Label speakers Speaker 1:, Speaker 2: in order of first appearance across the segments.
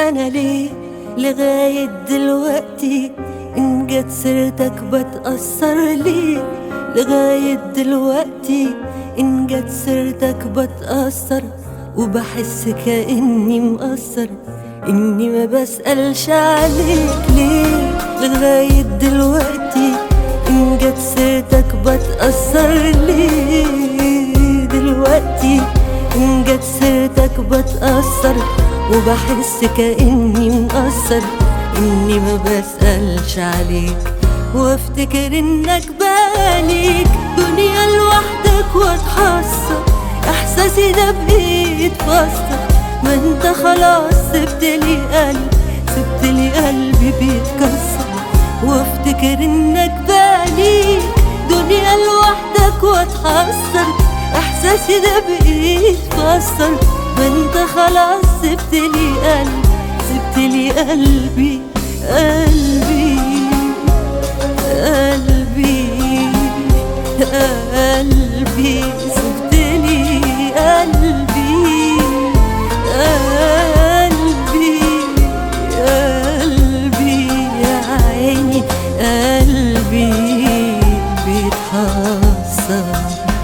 Speaker 1: انا ليه لغاية دلوقتي ان جت سيرتك بتأثر ليه لغاية دلوقتي ان جت سيرتك بتأثر وبحس كأني مقصر اني ما بسألش عليك ليه لغاية دلوقتي ان جت سيرتك بتأثر ليه دلوقتي ان جت سيرتك بتأثر وبحس كأني مقصر اني ما بسألش عليك وافتكر انك باليك دنيا لوحدك واتحسر احساسي ده بايد فاصلة ما انت خلاص سبت لي قلب سبت لي قلبي بيتكسر وافتكر انك باليك دنيا لوحدك واتحسر احساسي ده بايد فاصل ما انت خلاص سبت لي قلب سبت لي قلبي قلبي قلبي قلبي سبت لي قلبي قلبي قلبي يا عيني قلبي بيتحسر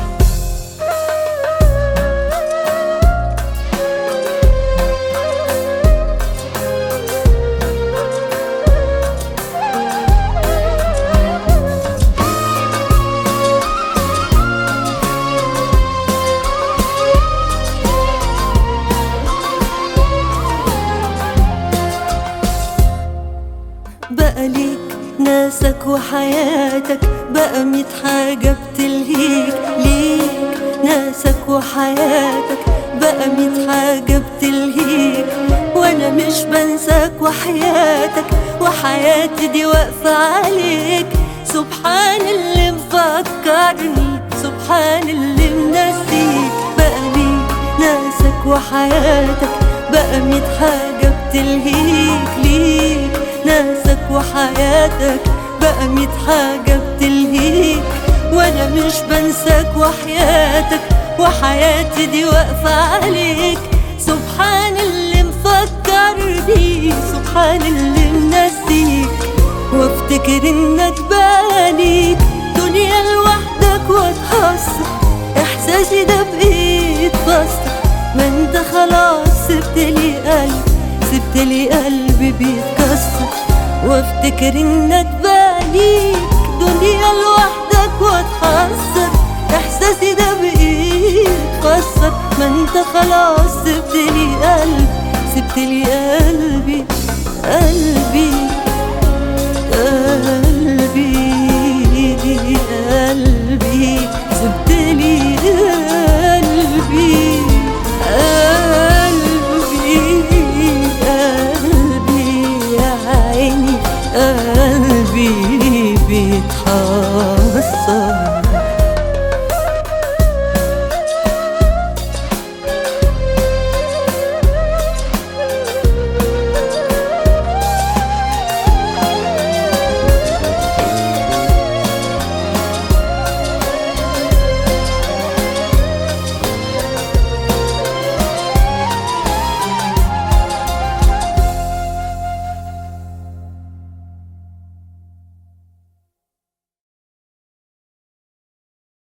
Speaker 1: بقى ليك ناسك وحياتك بقى ميت حاجة بتلهيك ليك ناسك وحياتك بقى ميت حاجة بتلهيك وانا مش بنساك وحياتك وحياتي دي واقفة عليك سبحان اللي مفكرني سبحان اللي منسيك بقى ليك ناسك وحياتك بقى ميت حاجة بتلهيك ليك ناسك وحياتك بقى ميت حاجة بتلهيك وانا مش بنساك وحياتك وحياتي دي واقفة عليك سبحان اللي مفكرني سبحان اللي منسيك وافتكر انك باليك دنيا لوحدك واتحسر احساسي ده بايد بسطة ما انت خلاص سبت لي قلب سبت لي قلبي بيتكسر وافتكر انك باليك دنيا لوحدك واتحسر احساسي ده بايد كسر ما انت خلاص سبت لي قلب سبت لي قلبي قلبي قلبي قلبي سبت لي قلبي قلبي قلبي يا عيني قلبي بيتحسر